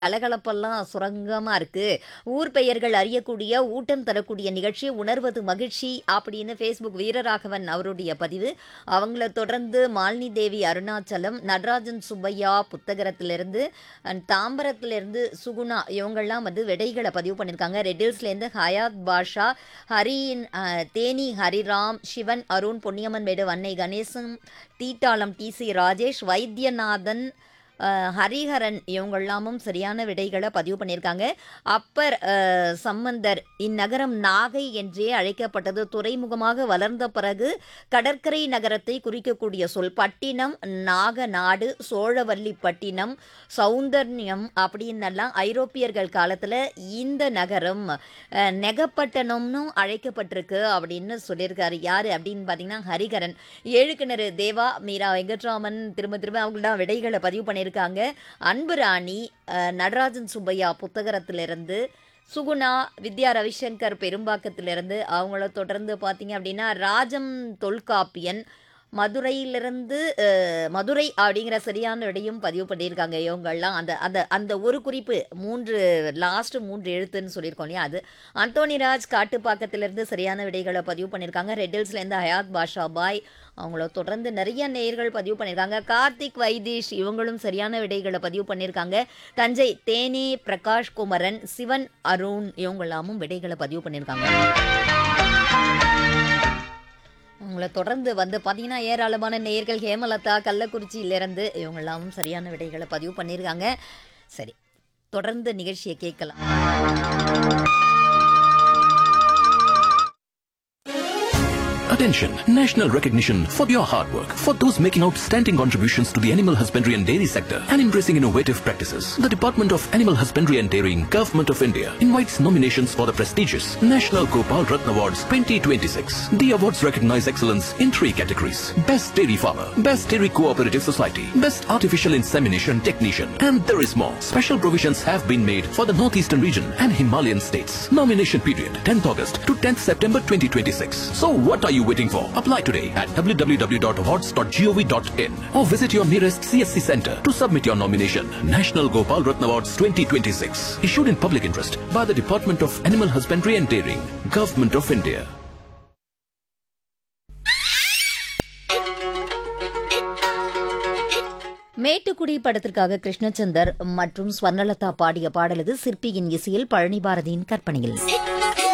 கலகலப்பெல்லாம் சுரங்கமா இருக்கு. ஊர் பெயர்கள் அறியக்கூடிய, ஊட்டம் தரக்கூடிய நிகழ்ச்சி, உணர்வது மகிழ்ச்சி அப்படின்னு ஃபேஸ்புக் வீரராகவன் அவருடைய பதிவு. அவங்கள தொடர்ந்து மாலினி தேவி அருணாச்சலம், நடராஜன் சுப்பையா புத்தகரத்திலிருந்து, அண்ட் தாம்பரத்திலிருந்து சுகுணா இவங்கள்லாம் வந்து விடைகள பதிவு பண்ணியிருக்காங்க. ரெட்டில்ஸ்லேருந்து ஹயாத் பாஷா, ஹரியின் அ தேனி ஹரிராம், சிவன் அருண், பொன்னியம்மன்பேடு வன்னை கணேசன், தீட்டாளம் டி.சி. ராஜேஷ், வைத்தியநாதன், அ ஹரிஹரன் இவங்கெல்லாமும் சரியான விடைகள பதிவு பண்ணியிருக்காங்க. அப்பர் அ சம்பந்தர் இந்நகரம் நாகை என்றே அழைக்கப்பட்டது. துறைமுகமாக வளர்ந்த பிறகு கடற்கரை நகரத்தை குறிக்கக்கூடிய சொல். பட்டினம், நாகநாடு, சோழவல்லிப்பட்டினம், சௌந்தர்யம் அப்படின்னெல்லாம் ஐரோப்பியர்கள் காலத்துல இந்த நகரம் அ நெகப்பட்டணம்னும் அழைக்கப்பட்டிருக்கு அப்படின்னு சொல்லியிருக்காரு. யாரு அப்படின்னு பார்த்தீங்கன்னா, ஹரிஹரன். ஏழுக்கிணறு தேவா, மீரா வெங்கட்ராமன் திரும்ப திரும்ப அவங்கலாம் விடைகள பதிவு பண்ணியிருக்காங்க. அன்புராணி, அ நடராஜன் சுப்பையா புத்தகரத்திலிருந்து, சுகுணா, வித்யா ரவிசங்கர் பெரும்பாக்கத்திலிருந்து, அவங்கள தொடர்ந்து பார்த்தீங்க அப்படின்னா, ராஜம் தொல்காப்பியன், மதுரையிலிருந்து அ மதுரை அப்படிங்கிற சரியான விடையும் பதிவு பண்ணியிருக்காங்க இவங்கள்லாம். அந்த அந்த அந்த ஒரு குறிப்பு 3 லாஸ்ட் 3 எழுத்துன்னு சொல்லியிருக்கோம் இல்லையா அது. அந்தோணிராஜ் காட்டுப்பாக்கத்திலிருந்து சரியான விடைகள பதிவு பண்ணியிருக்காங்க. ரெட்டில்ஸ்லேருந்து ஹயாத் பாஷா பாய், அவங்கள தொடர்ந்து நிறைய நேயர்கள் பதிவு பண்ணியிருக்காங்க. கார்த்திக் வைதீஷ் இவங்களும் சரியான விடைகள பதிவு பண்ணியிருக்காங்க. தஞ்சை தேனி பிரகாஷ் குமரன், சிவன் அருண் இவங்கெல்லாமும் விடைகள பதிவு பண்ணியிருக்காங்க. உங்கள தொடர்ந்து வந்து பார்த்தீங்கன்னா, ஏராளமான நேயர்கள் ஹேமலதா கள்ளக்குறிச்சியிலிருந்து இவங்கெல்லாமும் சரியான விடைகள பதிவு பண்ணியிருக்காங்க. சரி, தொடர்ந்து நிகழ்ச்சிய கேட்கலாம். Attention! National recognition for your hard work. For those making outstanding contributions to the animal husbandry and dairy sector and embracing innovative practices, the Department of Animal Husbandry and Dairying, Government of India invites nominations for the prestigious National Gopal Ratna Awards 2026. The awards recognize excellence in three categories. Best Dairy Farmer, Best Dairy Cooperative Society, Best Artificial Insemination Technician, and there is more. Special provisions have been made for the Northeastern region and Himalayan states. Nomination period 10th August to 10th September 2026. So what are you waiting for? Apply today at www.awards.gov.in or visit your nearest CSC center to submit your nomination. National Gopal Ratna Awards 2026. Issued in public interest by the Department of Animal Husbandry and Dairying, Government of India. மேட்டுக்குடி படத்திற்காக கிருஷ்ணச்சந்தர் மற்றும் ஸ்வர்ணலதா பாடிய பாடல் இது. சிற்பியின் இசையில் பழனி பாரதியின் கற்பனையில்.